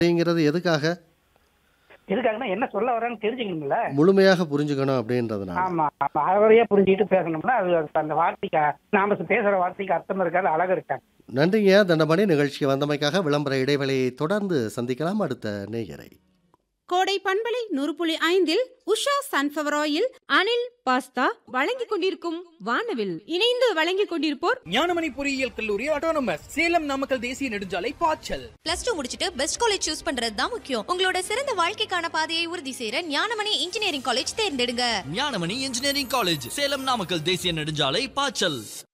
அப்படிங்கிறது எதுக்காக எதுக்காகன்னா என்ன சொல்ல வரேன்னு தெரிஞ்சுக்கணும்ல முழுமையாக புரிஞ்சுக்கணும் அப்படின்றதுனால ஆமா ஆமா அறவரையா புரிஞ்சுக்கிட்டு பேசணும்னா அது அது அந்த வார்த்தைக்கு நாம பேசுற வார்த்தைக்கு அர்த்தம் இருக்காது அழகு இருக்காது நன்றிங்க தண்டமணி நிகழ்ச்சிக்கு வந்தமைக்காக விளம்பர இடைவெளியை தொடர்ந்து சந்திக்கலாம் அடுத்த நேயரை கோடை பண்பலை நூறு புள்ளி ஐந்தில் Usha sunflower oil Anil pasta வழங்கிக் கொண்டிருக்கும் வானவில் இணைந்து வழங்கிக் கொண்டிருப்போர் ஞானமணி பொறியியல் கல்லூரி ஆட்டோனமஸ் சேலம் நாமக்கல் தேசிய நெடுஞ்சாலை பாய்ச்சல் பிளஸ் டூ முடிச்சிட்டு பெஸ்ட் காலேஜ் சூஸ் பண்றது தான் முக்கியம் உங்களோட சிறந்த வாழ்க்கைக்கான பாதையை உறுதி செய்யற ஞானமணி இன்ஜினியரிங் காலேஜ் தேர்ந்தெடுங்க ஞானமணி இன்ஜினியரிங் காலேஜ் சேலம் நாமக்கல் தேசிய நெடுஞ்சாலை பாய்ச்சல்